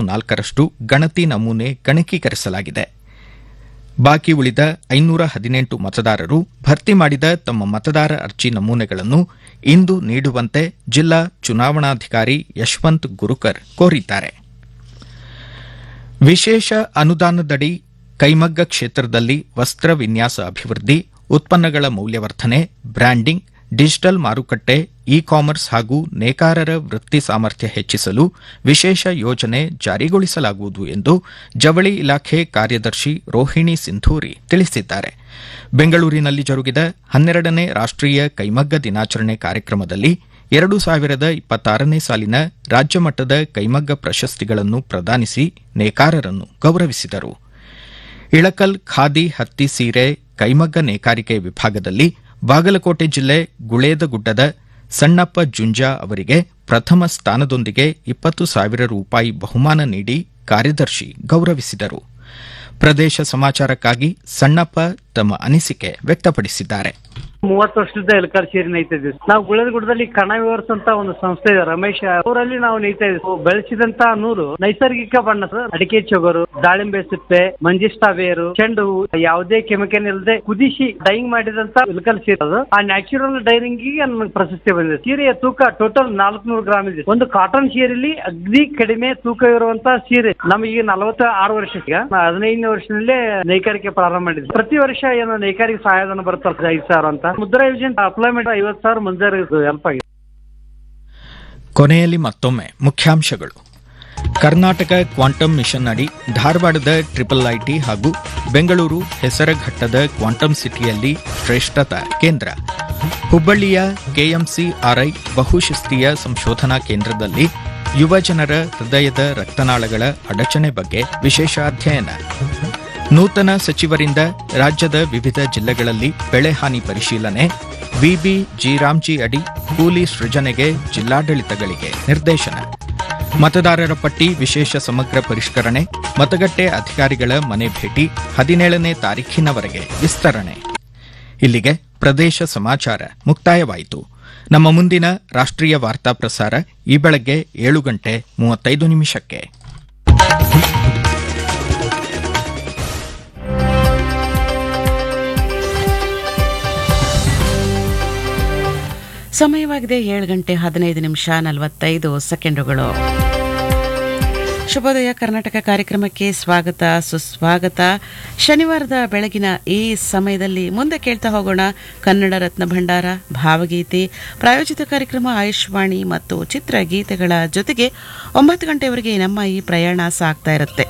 ನಾಲ್ಕರಷ್ಟು ಗಣತಿ ನಮೂನೆ ಗಣಕೀಕರಿಸಲಾಗಿದೆ ಬಾಕಿ ಉಳಿದ ಐನೂರ ಹದಿನೆಂಟು ಮತದಾರರು ಭರ್ತಿ ಮಾಡಿದ ತಮ್ಮ ಮತದಾರ ಅರ್ಜಿ ನಮೂನೆಗಳನ್ನು ಇಂದು ನೀಡುವಂತೆ ಜಿಲ್ಲಾ ಚುನಾವಣಾಧಿಕಾರಿ ಯಶವಂತ್ ಗುರುಕರ್ ಕೋರಿದ್ದಾರೆ ವಿಶೇಷ ಅನುದಾನದಡಿ ಕೈಮಗ್ಗ ಕ್ಷೇತ್ರದಲ್ಲಿ ವಸ್ತ್ರ ವಿನ್ಯಾಸ ಅಭಿವೃದ್ಧಿ ಉತ್ಪನ್ನಗಳ ಮೌಲ್ಯವರ್ಧನೆ ಬ್ರ್ಯಾಂಡಿಂಗ್ ಡಿಜಿಟಲ್ ಮಾರುಕಟ್ಟೆ ಇ ಕಾಮರ್ಸ್ ಹಾಗೂ ನೇಕಾರರ ವೃತ್ತಿ ಸಾಮರ್ಥ್ಯ ಹೆಚ್ಚಿಸಲು ವಿಶೇಷ ಯೋಜನೆ ಜಾರಿಗೊಳಿಸಲಾಗುವುದು ಎಂದು ಜವಳಿ ಇಲಾಖೆ ಕಾರ್ಯದರ್ಶಿ ರೋಹಿಣಿ ಸಿಂಧೂರಿ ತಿಳಿಸಿದ್ದಾರೆ ಬೆಂಗಳೂರಿನಲ್ಲಿ ಜರುಗಿದ ಹನ್ನೆರಡನೇ ರಾಷ್ಟೀಯ ಕೈಮಗ್ಗ ದಿನಾಚರಣೆ ಕಾರ್ಯಕ್ರಮದಲ್ಲಿ ಎರಡು ಸಾವಿರದ ಇಪ್ಪತ್ತಾರನೇ ಸಾಲಿನ ರಾಜ್ಯಮಟ್ಟದ ಕೈಮಗ್ಗ ಪ್ರಶಸ್ತಿಗಳನ್ನು ಪ್ರದಾನಿಸಿ ನೇಕಾರರನ್ನು ಗೌರವಿಸಿದರು ಇಳಕಲ್ ಖಾದಿ ಹತ್ತಿ ಸೀರೆ ಕೈಮಗ್ಗ ನೇಕಾರಿಕೆ ವಿಭಾಗದಲ್ಲಿ ಬಾಗಲಕೋಟೆ ಜಿಲ್ಲೆ ಗುಳೇದಗುಡ್ಡದ ಸಣ್ಣಪ್ಪ ಜುಂಜಾ ಅವರಿಗೆ ಪ್ರಥಮ ಸ್ಥಾನದೊಂದಿಗೆ ಇಪ್ಪತ್ತು ಸಾವಿರ ರೂಪಾಯಿ ಬಹುಮಾನ ನೀಡಿ ಕಾರ್ಯದರ್ಶಿ ಗೌರವಿಸಿದರು ಪ್ರದೇಶ ಸಮಾಚಾರಕ್ಕಾಗಿ ಸಣ್ಣಪ್ಪ ತಮ್ಮ ಅನಿಸಿಕೆ ವ್ಯಕ್ತಪಡಿಸಿದ್ದಾರೆ ಮೂವತ್ತು ವರ್ಷದ ಎಲ್ಕಾರ್ ಸೇರಿ ನೈತಾ ಇದ್ವಿ ನಾವು ಗುಳದಗುಡ್ಡದಲ್ಲಿ ಕಣ ವಿವರ್ಸ್ ಅಂತ ಒಂದು ಸಂಸ್ಥೆ ಇದೆ ರಮೇಶ್ ಅವರಲ್ಲಿ ನಾವು ನೈತಾ ಇದ್ವಿ ಬೆಳೆಸಿದಂತ ನೂಲು ನೈಸರ್ಗಿಕ ಬಣ್ಣ ಸರ್ ಅಡಿಕೆ ಚೊಗರು ದಾಳಿಂಬೆ ಸಿಪ್ಪೆ ಮಂಜಿಷ್ಟಾ ಬೇರು ಚೆಂಡು ಹೂವು ಯಾವುದೇ ಕೆಮಿಕಲ್ ಇಲ್ಲದೆ ಕುದಿಸಿ ಡೈಯಿಂಗ್ ಮಾಡಿದಂತ ಇಲ್ಕಲ್ ಸೀರೆ ಅದು ಆ ನ್ಯಾಚುರಲ್ ಡೈರಿಂಗ್ ಗೆ ನಮಗೆ ಪ್ರಶಸ್ತಿ ಬಂದಿದೆ ಸೀರೆಯ ತೂಕ ಟೋಟಲ್ ನಾಲ್ಕುನೂರು ಗ್ರಾಮ್ ಇದೆ ಒಂದು ಕಾಟನ್ ಸೀರೆಯಲ್ಲಿ ಅಗ್ದಿ ಕಡಿಮೆ ತೂಕ ಇರುವಂತ ಸೀರೆ ನಮಗೆ ನಲವತ್ತ ಆರು ವರ್ಷಕ್ಕೆ ಹದಿನೈದನೇ ವರ್ಷದಲ್ಲೇ ನೇಕಾರಿಕೆ ಪ್ರಾರಂಭ ಮಾಡಿದ್ವಿ ಪ್ರತಿ ವರ್ಷ ಏನು ನೇಕಾರಿಕೆ ಸಹಾಯಧನ ಬರುತ್ತಲ್ಲ ಐದು ಸಾವಿರ ಅಂತ ಮುದ್ರಾ ಯೋಜನೆ ಅಪ್ಲೈಮೆಂಟ್ ಐವತ್ತು ಸಾವಿರ ಮಂಜೂರು ಹೆಲ್ಪ್ ಆಗಿದೆ ಕೊನೆಯಲ್ಲಿ ಮತ್ತೊಮ್ಮೆ ಮುಖ್ಯಾಂಶಗಳು ಕರ್ನಾಟಕ ಕ್ವಾಂಟಮ್ ಮಿಷನ್ ಅಡಿ ಧಾರವಾಡದ ಟ್ರಿಪಲ್ ಐಟಿ ಹಾಗೂ ಬೆಂಗಳೂರು ಹೆಸರಘಟ್ಟದ ಕ್ವಾಂಟಮ್ ಸಿಟಿಯಲ್ಲಿ ಶ್ರೇಷ್ಠತಾ ಕೇಂದ್ರ ಹುಬ್ಬಳ್ಳಿಯ ಕೆಎಂಸಿಆರ್ಐ ಬಹುಶಿಸ್ತೀಯ ಸಂಶೋಧನಾ ಕೇಂದ್ರದಲ್ಲಿ ಯುವ ಜನರ ಹೃದಯದ ರಕ್ತನಾಳಗಳ ಅಡಚಣೆ ಬಗ್ಗೆ ವಿಶೇಷ ಅಧ್ಯಯನ ನೂತನ ಸಚಿವರಿಂದ ರಾಜ್ಯದ ವಿವಿಧ ಜಿಲ್ಲೆಗಳಲ್ಲಿ ಬೆಳೆ ಹಾನಿ ಪರಿಶೀಲನೆ ವಿಬಿ ಜಿರಾಮ್ಜಿ ಅಡಿ ಕೂಲಿ ಸೃಜನೆಗೆ ಜಿಲ್ಲಾಡಳಿತಗಳಿಗೆ ನಿರ್ದೇಶನ ಮತದಾರರ ಪಟ್ಟಿ ವಿಶೇಷ ಸಮಗ್ರ ಪರಿಷ್ಕರಣೆ ಮತಗಟ್ಟೆ ಅಧಿಕಾರಿಗಳ ಮನೆ ಭೇಟಿ ಹದಿನೇಳನೇ ತಾರೀಖಿನವರೆಗೆ ವಿಸ್ತರಣೆ ಇಲ್ಲಿಗೆ ಪ್ರದೇಶ ಸಮಾಚಾರ ಮುಕ್ತಾಯವಾಯಿತು ನಮ್ಮ ಮುಂದಿನ ರಾಷ್ಟ್ರೀಯ ವಾರ್ತಾ ಪ್ರಸಾರ ಈ ಬೆಳಗ್ಗೆ ಏಳು ಗಂಟೆ ಮೂವತ್ತೈದು ನಿಮಿಷಕ್ಕೆ ಸಮಯವಾಗಿದೆ ಏಳು ಗಂಟೆ ಹದಿನೈದು ನಿಮಿಷ ನಲವತ್ತೈದು ಸೆಕೆಂಡುಗಳು ಶುಭೋದಯ ಕರ್ನಾಟಕ ಕಾರ್ಯಕ್ರಮಕ್ಕೆ ಸ್ವಾಗತ ಸುಸ್ವಾಗತ ಶನಿವಾರದ ಬೆಳಗಿನ ಈ ಸಮಯದಲ್ಲಿ ಮುಂದೆ ಕೇಳ್ತಾ ಹೋಗೋಣ ಕನ್ನಡ ರತ್ನ ಭಂಡಾರ ಭಾವಗೀತೆ ಪ್ರಾಯೋಜಿತ ಕಾರ್ಯಕ್ರಮ ಆಯುಷ್ವಾಣಿ ಮತ್ತು ಚಿತ್ರಗೀತೆಗಳ ಜೊತೆಗೆ ಒಂಬತ್ತು ಗಂಟೆವರೆಗೆ ನಮ್ಮ ಈ ಪ್ರಯಾಣ ಸಾಗ್ತಾ ಇರುತ್ತೆ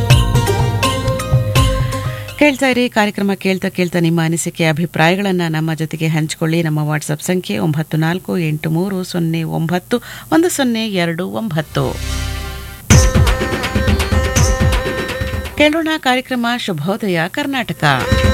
ಕೇಳ್ತಾ ಇರಿ ಕಾರ್ಯಕ್ರಮ ಕೇಳ್ತಾ ಕೇಳ್ತಾ ನಿಮ್ಮ ಅನಿಸಿಕೆ ಅಭಿಪ್ರಾಯಗಳನ್ನು ನಮ್ಮ ಜೊತೆಗೆ ಹಂಚಿಕೊಳ್ಳಿ ನಮ್ಮ ವಾಟ್ಸಪ್ ಸಂಖ್ಯೆ ಒಂಬತ್ತು ನಾಲ್ಕು ಎಂಟು ಮೂರು ಸೊನ್ನೆ ಒಂಬತ್ತು ಒಂದು ಸೊನ್ನೆ ಎರಡು ಒಂಬತ್ತು ಕೇಳೋಣ ಕಾರ್ಯಕ್ರಮ ಶುಭೋದಯ ಕರ್ನಾಟಕ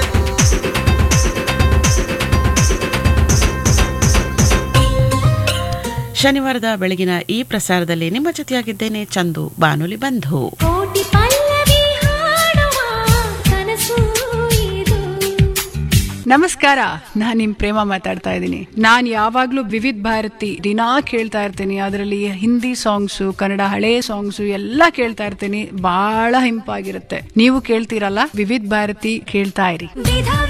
ಶನಿವಾರದ ಬೆಳಗಿನ ಈ ಪ್ರಸಾರದಲ್ಲಿ ನಿಮ್ಮ ಜೊತೆಯಾಗಿದ್ದೇನೆ ಚಂದು ಬಾನುಲಿ ಬಂಧು ಕೋಟಿ ಪಲ್ಲವಿ ಹಾಡುವ ಕನಸು ಇದು ನಮಸ್ಕಾರ ನಾನ್ ನಿಮ್ ಪ್ರೇಮ ಮಾತಾಡ್ತಾ ಇದ್ದೀನಿ ನಾನ್ ಯಾವಾಗ್ಲೂ ವಿವಿಧ ಭಾರತಿ ದಿನಾ ಕೇಳ್ತಾ ಇರ್ತೀನಿ ಅದರಲ್ಲಿ ಹಿಂದಿ ಸಾಂಗ್ಸು ಕನ್ನಡ ಹಳೆ ಸಾಂಗ್ಸು ಎಲ್ಲ ಕೇಳ್ತಾ ಇರ್ತೀನಿ ಬಹಳ ಹಿಂಪಾಗಿರುತ್ತೆ ನೀವು ಕೇಳ್ತೀರಲ್ಲ ವಿವಿಧ ಭಾರತಿ ಕೇಳ್ತಾ ಇರಿ ವಿಧ